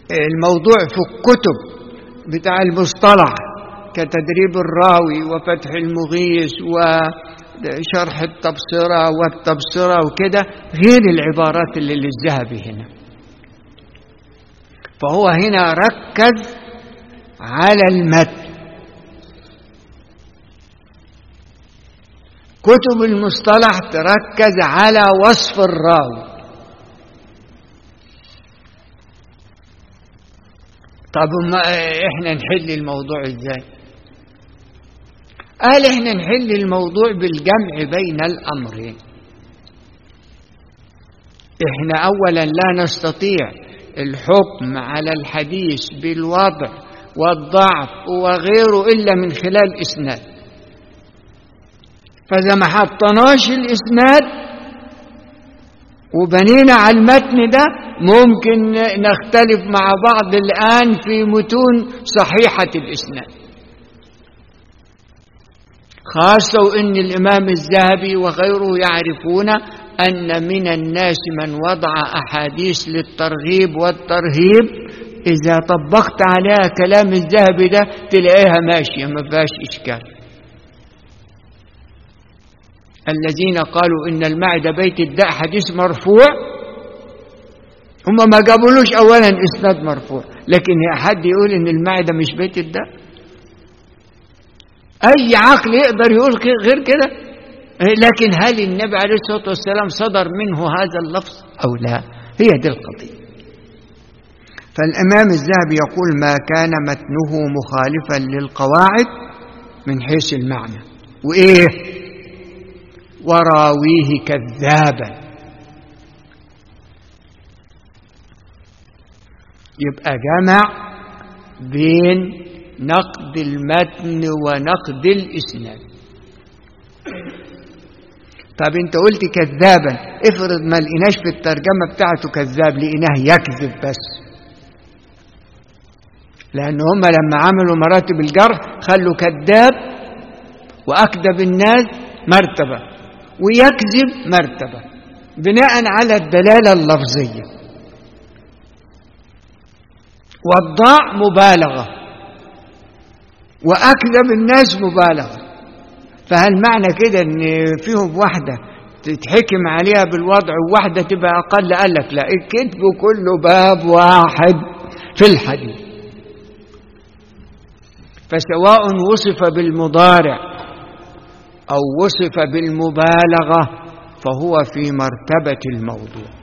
الموضوع في الكتب بتاع المصطلح كتدريب الراوي وفتح المغيث وشرح التبصرة والتبصرة وكده غير العبارات اللي للذهبي هنا فهو هنا ركز على المتن كتب المصطلح تركز على وصف الراوي طب ما احنا نحل الموضوع ازاي قال احنا نحل الموضوع بالجمع بين الامرين احنا اولا لا نستطيع الحكم على الحديث بالوضع والضعف وغيره الا من خلال اسناد فاذا ما حطناش الاسناد وبنينا على المتن ده ممكن نختلف مع بعض الآن في متون صحيحة الإسناد خاصة وإن الإمام الذهبي وغيره يعرفون أن من الناس من وضع أحاديث للترغيب والترهيب إذا طبقت عليها كلام الذهبي ده تلاقيها ماشية ما فيهاش إشكال الذين قالوا إن المعدة بيت الداء حديث مرفوع هم ما جابولوش أولا إسناد مرفوع لكن حد يقول إن المعدة مش بيت الداء أي عقل يقدر يقول غير كده لكن هل النبي عليه الصلاة والسلام صدر منه هذا اللفظ أو لا هي دي القضية فالإمام الذهبي يقول ما كان متنه مخالفا للقواعد من حيث المعنى وإيه وراويه كذابا يبقى جمع بين نقد المتن ونقد الإسناد طب انت قلت كذابا افرض ما لقيناش في الترجمة بتاعته كذاب لقيناه يكذب بس لأن هم لما عملوا مراتب الجرح خلوا كذاب وأكذب الناس مرتبة ويكذب مرتبة بناء على الدلالة اللفظية والضاع مبالغة وأكذب الناس مبالغة فهل معنى كده ان فيهم واحدة تتحكم عليها بالوضع وواحدة تبقى أقل قال لك لا الكذب كله باب واحد في الحديث فسواء وصف بالمضارع أو وصف بالمبالغة فهو في مرتبة الموضوع